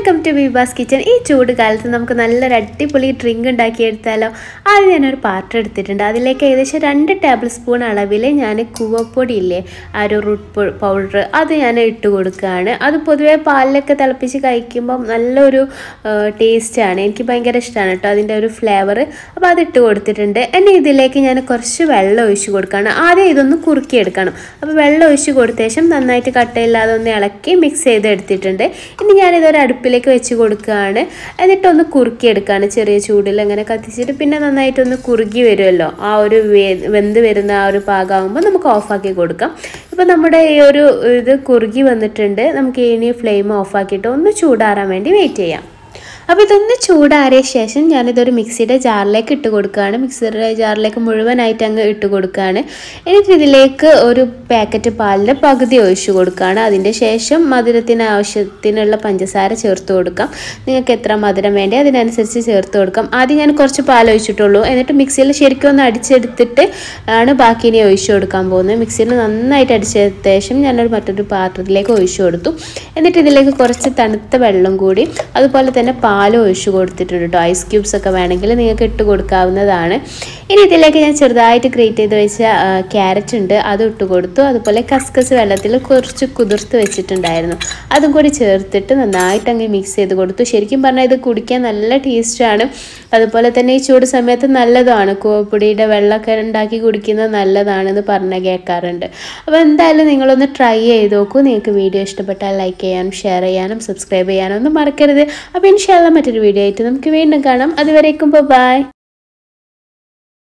welcome to ബീബാസ് kitchen ഈ ചൂട് കാലത്ത് നമുക്ക് നല്ലൊരു അടിപൊളി ഡ്രിങ്ക് ഉണ്ടാക്കിയെടുത്താലോ ആദ്യം ഞാനൊരു പാത്രം എടുത്തിട്ടുണ്ട് അതിലേക്ക് ഏകദേശം രണ്ട് ടേബിൾ സ്പൂൺ അളവിൽ ഞാൻ കൂവപ്പൊടി ഇല്ലേ ആ ഒരു റൂട്ട് പൗഡർ അത് ഞാൻ ഇട്ട് കൊടുക്കുകയാണ് അത് പൊതുവേ പാലിലൊക്കെ തിളപ്പിച്ച് കഴിക്കുമ്പം നല്ലൊരു ടേസ്റ്റാണ് എനിക്ക് ഭയങ്കര ഇഷ്ടമാണ് കേട്ടോ അതിൻ്റെ ഒരു ഫ്ലേവർ അപ്പോൾ അത് ഇട്ട് കൊടുത്തിട്ടുണ്ട് എന്നെ ഇതിലേക്ക് ഞാൻ കുറച്ച് വെള്ളം ഒഴിച്ച് കൊടുക്കുകയാണ് ആദ്യം ഇതൊന്ന് കുറുക്കിയെടുക്കണം അപ്പോൾ വെള്ളം ഒഴിച്ച് കൊടുത്ത ശേഷം നന്നായിട്ട് കട്ടയില്ലാതെ ഒന്ന് ഇളക്കി മിക്സ് ചെയ്ത് എടുത്തിട്ടുണ്ട് ഇനി ഞാനിതൊരു അടുപ്പിലേക്ക് വെച്ച് കൊടുക്കുകയാണ് എന്നിട്ടൊന്ന് കുറുക്കിയെടുക്കുകയാണ് ചെറിയ ചൂടിൽ അങ്ങനെ കത്തിച്ചിട്ട് പിന്നെ നന്നായിട്ടൊന്ന് കുറുകി വരുമല്ലോ ആ ഒരു വേ- വെന്ത് വരുന്ന ആ ഒരു പാകമാകുമ്പോൾ നമുക്ക് ഓഫാക്കി കൊടുക്കാം ഇപ്പോൾ നമ്മുടെ ഈ ഒരു ഇത് കുറുകി വന്നിട്ടുണ്ട് നമുക്ക് ഇനി ഫ്ലെയിം ഓഫാക്കിയിട്ട് ഒന്ന് ചൂടാറാൻ വേണ്ടി വെയിറ്റ് ചെയ്യാം അപ്പോൾ ഇതൊന്ന് ചൂടാറിയ ശേഷം ഞാനിതൊരു മിക്സിയുടെ ജാറിലേക്ക് ഇട്ട് കൊടുക്കുകയാണ് മിക്സിയുടെ ജാറിലേക്ക് മുഴുവനായിട്ട് അങ്ങ് ഇട്ട് കൊടുക്കുകയാണ് എന്നിട്ട് ഇതിലേക്ക് ഒരു പാക്കറ്റ് പാലിൻ്റെ പകുതി ഒഴിച്ചു കൊടുക്കുകയാണ് അതിൻ്റെ ശേഷം മധുരത്തിന് ആവശ്യത്തിനുള്ള പഞ്ചസാര ചേർത്ത് കൊടുക്കാം നിങ്ങൾക്ക് എത്ര മധുരം വേണ്ടി അതിനനുസരിച്ച് ചേർത്ത് കൊടുക്കാം ആദ്യം ഞാൻ കുറച്ച് പാൽ ഒഴിച്ചിട്ടുള്ളൂ എന്നിട്ട് മിക്സിയിൽ ശരിക്കും ഒന്ന് അടിച്ചെടുത്തിട്ട് ആണ് ബാക്കി ഇനി ഒഴിച്ചു കൊടുക്കാൻ പോകുന്നത് മിക്സിയിൽ നന്നായിട്ട് അടിച്ചെടുത്ത ശേഷം ഞാനൊരു മറ്റൊരു പാത്രത്തിലേക്ക് ഒഴിച്ചു കൊടുത്തു എന്നിട്ട് ഇതിലേക്ക് കുറച്ച് തണുത്ത വെള്ളം കൂടി അതുപോലെ തന്നെ പാലും ഒഴിച്ചു കൊടുത്തിട്ടുണ്ട് കേട്ടോ ഐസ് ക്യൂബ്സ് ഒക്കെ വേണമെങ്കിൽ നിങ്ങൾക്ക് ഇട്ട് കൊടുക്കാവുന്നതാണ് ഇനി ഇതിലേക്ക് ഞാൻ ചെറുതായിട്ട് ഗ്രേറ്റ് ചെയ്ത് വെച്ച ക്യാരറ്റ് ഉണ്ട് അത് ഇട്ട് കൊടുത്തു അതുപോലെ കസ്കസ് വെള്ളത്തിൽ കുറച്ച് കുതിർത്ത് വെച്ചിട്ടുണ്ടായിരുന്നു അതും കൂടി ചേർത്തിട്ട് നന്നായിട്ട് അങ്ങ് മിക്സ് ചെയ്ത് കൊടുത്തു ശരിക്കും പറഞ്ഞാൽ ഇത് കുടിക്കാൻ നല്ല ടേസ്റ്റാണ് അതുപോലെ തന്നെ ഈ ചൂട് സമയത്ത് നല്ലതാണ് കൂവപ്പൊടിയുടെ വെള്ളമൊക്കെ ഉണ്ടാക്കി കുടിക്കുന്നത് നല്ലതാണെന്ന് പറഞ്ഞ് കേൾക്കാറുണ്ട് അപ്പോൾ എന്തായാലും നിങ്ങളൊന്ന് ട്രൈ ചെയ്ത് നോക്കൂ നിങ്ങൾക്ക് വീഡിയോ ഇഷ്ടപ്പെട്ടാൽ ലൈക്ക് ചെയ്യാനും ഷെയർ ചെയ്യാനും സബ്സ്ക്രൈബ് ചെയ്യാനും ഒന്നും മറക്കരുത് അപ്പോൾ ഇൻഷാല്ല മറ്റൊരു വീഡിയോ ആയിട്ട് നമുക്ക് വീണ്ടും കാണാം അതുവരേക്കും ബൈ